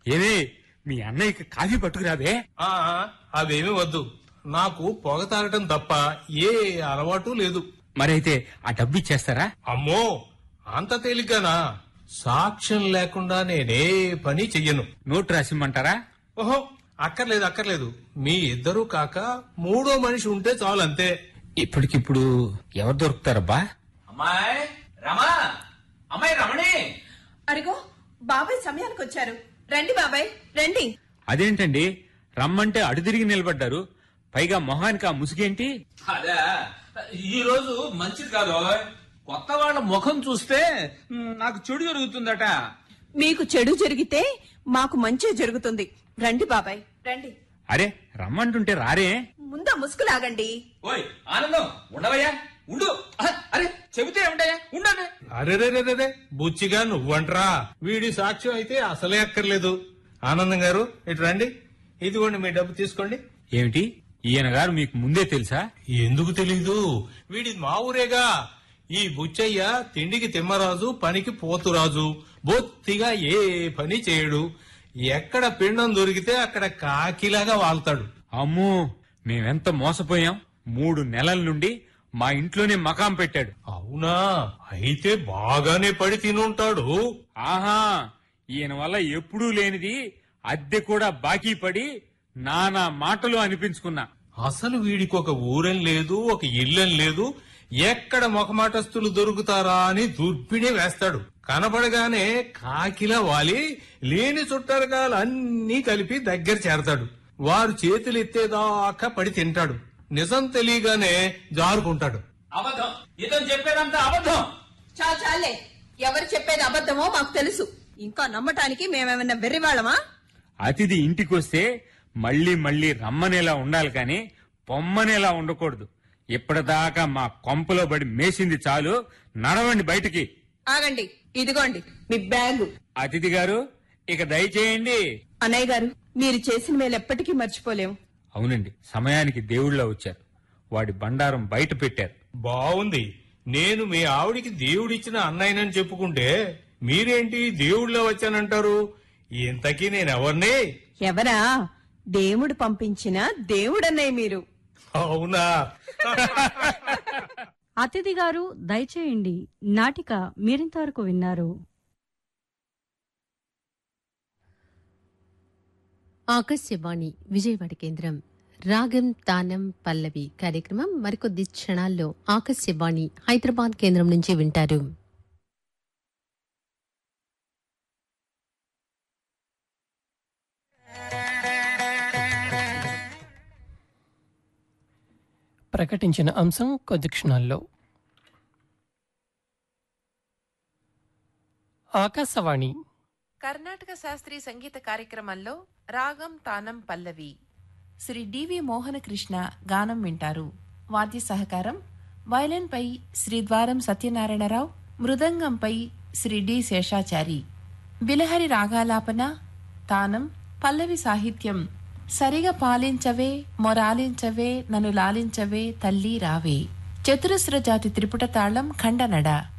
ఏమే మీ అన్నయ్యకి కాఫీ పట్టుకురావే ఆ అవేమీ వద్దు నాకు పొగ తాగటం తప్ప ఏ అలవాటు లేదు మరైతే ఆ డబ్బు ఇచ్చేస్తారా అమ్మో అంత తేలిగ్గానా సాక్ష్యం లేకుండా నేనే పని చెయ్యను నోటు రాసిమ్మంటారా ఓహో అక్కర్లేదు అక్కర్లేదు మీ ఇద్దరూ కాక మూడో మనిషి ఉంటే చాలు అంతే ఇప్పటికిప్పుడు ఎవరు దొరుకుతారబ్బా అమ్మాయి రమా అమ్మాయి రమణి అరిగో బాబాయ్ సమయానికి వచ్చారు రండి బాబాయ్ రండి అదేంటండి రమ్మంటే అడుదిరిగి నిలబడ్డారు పైగా మొహానికి ఆ ముసుగేంటి అదే ఈ రోజు మంచిది కాదు కొత్త వాళ్ళ ముఖం చూస్తే మ్, నాకు చెడు జరుగుతుందట మీకు చెడు జరిగితే మాకు మంచి జరుగుతుంది రండి బాబాయ్ రండి అరే రమ్మంటుంటే రారే ముందా ముసుగులాగండి ఓయ్ ఆనందం ఉండవయ్యా ఉండు అహ, అరే చెబితే ఏమిటయ్యా ఉండండి అరెరెరెరెరే బుచ్చిగా నువ్వంట్రా వీడి సాక్ష్యం అయితే అసలే అక్కర్లేదు ఆనందం గారు ఇటు రండి ఇదిగోండి మీ డబ్బు తీసుకోండి ఏమిటి ఈయన గారు మీకు ముందే తెలుసా ఎందుకు తెలీదు వీడి మా ఊరేగా ఈ బుచ్చయ్య తిండికి తిమ్మరాజు పనికి పోతురాజు బొత్తిగా ఏ పని చేయడు ఎక్కడ పిండం దొరికితే అక్కడ కాకిలాగా వాళ్తాడు అమ్మో మేమెంత మోసపోయాం మూడు నెలల నుండి మా ఇంట్లోనే మకాం పెట్టాడు అవునా అయితే బాగానే పడి తినుంటాడు ఆహా ఈయన వల్ల ఎప్పుడూ లేనిది అద్దె కూడా బాకీ పడి నానా మాటలు అనిపించుకున్నా అసలు వీడికి ఒక ఊరెం లేదు ఒక ఇల్లెం లేదు ఎక్కడ మొఖమాటస్తులు దొరుకుతారా అని దుర్పిడే వేస్తాడు కనపడగానే కాకిలా వాలి లేని చుట్టరకాలు అన్నీ కలిపి దగ్గర చేరతాడు వారు చేతులు ఎత్తేదాకా పడి తింటాడు నిజం తెలియగానే జారుకుంటాడు అబద్ధం ఇతను చెప్పేదంతా అబద్ధం చా చాలే ఎవరు చెప్పేది అబద్ధమో మాకు తెలుసు ఇంకా నమ్మటానికి మేమేమన్నా వెర్రివాళ్ళమా అతిథి ఇంటికొస్తే మళ్ళీ మళ్ళీ రమ్మనేలా ఉండాలి కాని పొమ్మనేలా ఉండకూడదు ఇప్పటిదాకా మా కొంపలో పడి మేసింది చాలు నడవండి బయటికి ఆగండి ఇదిగోండి మీ బ్యాగు అతిథి గారు ఇక దయచేయండి అన్నయ్య గారు మీరు చేసిన మేలు ఎప్పటికీ మర్చిపోలేం అవునండి సమయానికి దేవుళ్ళ వచ్చారు వాడి బండారం బయట పెట్టారు బావుంది నేను మీ ఆవిడికి దేవుడిచ్చిన అన్నయ్యనని చెప్పుకుంటే మీరేంటి దేవుళ్ళ వచ్చానంటారు ఇంతకీ నేనెవరిని ఎవరా దేవుడు పంపించిన దేవుడన్నయ్య మీరు అవునా అతిథి గారు దయచేయండి నాటిక మీరింతవరకు విన్నారు ఆకాశవాణి విజయవాడ కేంద్రం రాగం తానం పల్లవి కార్యక్రమం మరికొద్ది క్షణాల్లో ఆకాశవాణి హైదరాబాద్ కేంద్రం నుంచి వింటారు ప్రకటించిన అంశం కొద్ది క్షణాల్లో ఆకాశవాణి కర్ణాటక శాస్త్రీయ సంగీత కార్యక్రమంలో రాగం తానం పల్లవి శ్రీ డివి మోహనకృష్ణ గానం వింటారు వాద్య సహకారం వయలిన్పై శ్రీ ద్వారం సత్యనారాయణరావు మృదంగంపై శ్రీ డి శేషాచారి బిలహరి రాగాలాపన తానం పల్లవి సాహిత్యం సరిగా పాలించవే మొరాలించవే నన్ను లాలించవే తల్లి రావే చతురస్ర జాతి త్రిపుట తాళం ఖండనడ